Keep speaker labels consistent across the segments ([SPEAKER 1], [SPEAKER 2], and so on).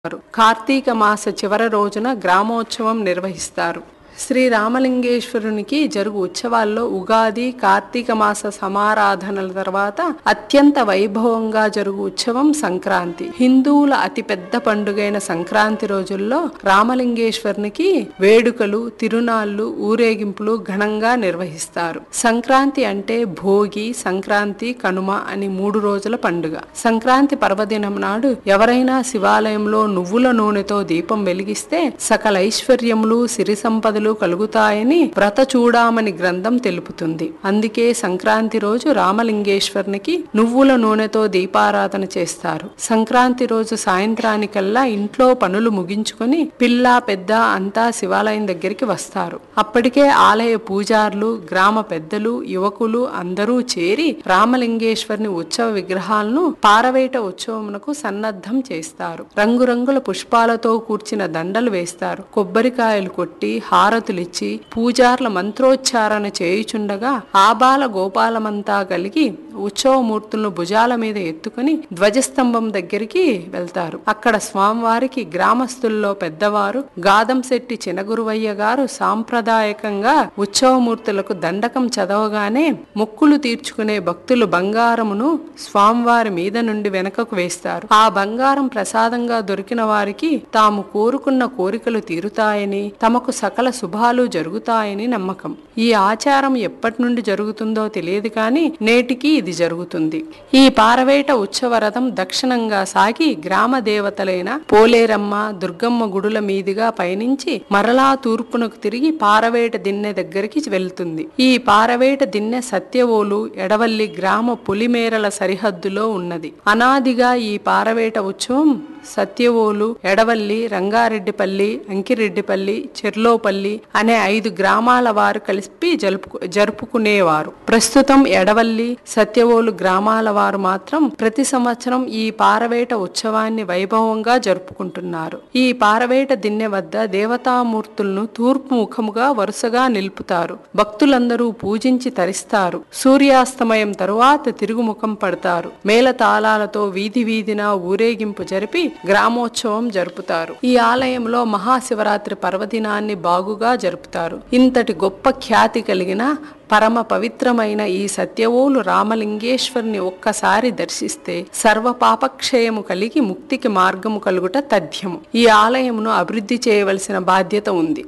[SPEAKER 1] కార్తీక మాస చివరి రోజున గ్రామోత్సవం నిర్వహిస్తారు శ్రీ రామలింగేశ్వరునికి జరుగు ఉత్సవాల్లో ఉగాది కార్తీక మాస సమారాధనల తర్వాత అత్యంత వైభవంగా జరుగు ఉత్సవం సంక్రాంతి హిందువుల అతిపెద్ద పండుగైన సంక్రాంతి రోజుల్లో రామలింగేశ్వరునికి వేడుకలు తిరునాళ్లు ఊరేగింపులు ఘనంగా నిర్వహిస్తారు సంక్రాంతి అంటే భోగి సంక్రాంతి కనుమ అని మూడు రోజుల పండుగ సంక్రాంతి పర్వదినం నాడు ఎవరైనా శివాలయంలో నువ్వుల నూనెతో దీపం వెలిగిస్తే సకల ఐశ్వర్యములు సిరి సంపదలు కలుగుతాయని వ్రత చూడామని గ్రంథం తెలుపుతుంది అందుకే సంక్రాంతి రోజు రామలింగేశ్వరునికి నువ్వుల నూనెతో దీపారాధన చేస్తారు సంక్రాంతి రోజు సాయంత్రానికల్లా ఇంట్లో పనులు ముగించుకొని పిల్ల పెద్ద అంతా శివాలయం దగ్గరికి వస్తారు అప్పటికే ఆలయ పూజారులు గ్రామ పెద్దలు యువకులు అందరూ చేరి రామలింగేశ్వరుని ఉత్సవ విగ్రహాలను పారవేట ఉత్సవమునకు సన్నద్ధం చేస్తారు రంగురంగుల పుష్పాలతో కూర్చిన దండలు వేస్తారు కొబ్బరికాయలు కొట్టి హారతులిచ్చి పూజార్ల మంత్రోచ్చారణ చేయుచుండగా ఆబాల గోపాలమంతా కలిగి ఉత్సవమూర్తులను భుజాల మీద ఎత్తుకుని ధ్వజస్తంభం దగ్గరికి వెళ్తారు అక్కడ స్వామివారికి గ్రామస్తుల్లో పెద్దవారు గాదంశెట్టి చినగురువయ్య గారు సాంప్రదాయకంగా ఉత్సవమూర్తులకు దండకం చదవగానే మొక్కులు తీర్చుకునే భక్తులు బంగారమును స్వామివారి మీద నుండి వెనకకు వేస్తారు ఆ బంగారం ప్రసాదంగా దొరికిన వారికి తాము కోరుకున్న కోరికలు తీరుతాయని తమకు సకల శుభాలు జరుగుతాయని నమ్మకం ఈ ఆచారం ఎప్పటి నుండి జరుగుతుందో తెలియదు కానీ నేటికి ఇది జరుగుతుంది ఈ పారవేట ఉత్సవ రథం దక్షిణంగా సాగి గ్రామ దేవతలైన పోలేరమ్మ దుర్గమ్మ గుడుల మీదుగా పయనించి మరలా తూర్పునకు తిరిగి పారవేట దిన్నె దగ్గరికి వెళ్తుంది ఈ పారవేట దిన్నె సత్యవోలు ఎడవల్లి గ్రామ పులిమేరల సరిహద్దులో ఉన్నది అనాదిగా ఈ పారవేట ఉత్సవం సత్యవోలు ఎడవల్లి రంగారెడ్డిపల్లి అంకిరెడ్డిపల్లి చెర్లోపల్లి అనే ఐదు గ్రామాల వారు కలిపి జరుపు జరుపుకునేవారు ప్రస్తుతం ఎడవల్లి సత్యవోలు గ్రామాల వారు మాత్రం ప్రతి సంవత్సరం ఈ పారవేట ఉత్సవాన్ని వైభవంగా జరుపుకుంటున్నారు ఈ పారవేట దిన్నె వద్ద దేవతామూర్తులను తూర్పు ముఖముగా వరుసగా నిలుపుతారు భక్తులందరూ పూజించి తరిస్తారు సూర్యాస్తమయం తరువాత తిరుగుముఖం పడతారు మేళతాళాలతో వీధి వీధిన ఊరేగింపు జరిపి గ్రామోత్సవం జరుపుతారు ఈ ఆలయంలో మహాశివరాత్రి పర్వదినాన్ని బాగుగా జరుపుతారు ఇంతటి గొప్ప ఖ్యాతి కలిగిన పరమ పవిత్రమైన ఈ సత్యవోలు రామలింగేశ్వరుని ఒక్కసారి దర్శిస్తే సర్వ పాపక్షయము కలిగి ముక్తికి మార్గము కలుగుట తథ్యము ఈ ఆలయమును అభివృద్ధి చేయవలసిన బాధ్యత ఉంది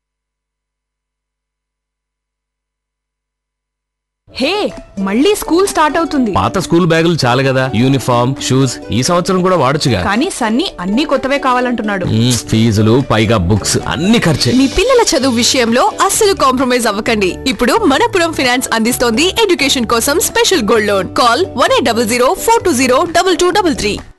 [SPEAKER 2] హే మళ్ళీ స్కూల్ స్టార్ట్ అవుతుంది
[SPEAKER 3] పాత స్కూల్ బ్యాగులు చాలు కదా యూనిఫామ్ షూస్ ఈ సంవత్సరం కూడా వాడొచ్చుగా
[SPEAKER 2] కానీ సన్నీ అన్ని కొత్తవే కావాలంటున్నాడు
[SPEAKER 3] మ్మ్, ఫీజులు పైగా బుక్స్ అన్ని ఖర్చే
[SPEAKER 4] మీ పిల్లల చదువు విషయంలో అస్సలు కాంప్రమైజ్ అవ్వకండి ఇప్పుడు మనపురం ఫినాన్స్ అందిస్తోంది ఎడ్యుకేషన్ కోసం special gold loan call one eight double zero four two zero double two double three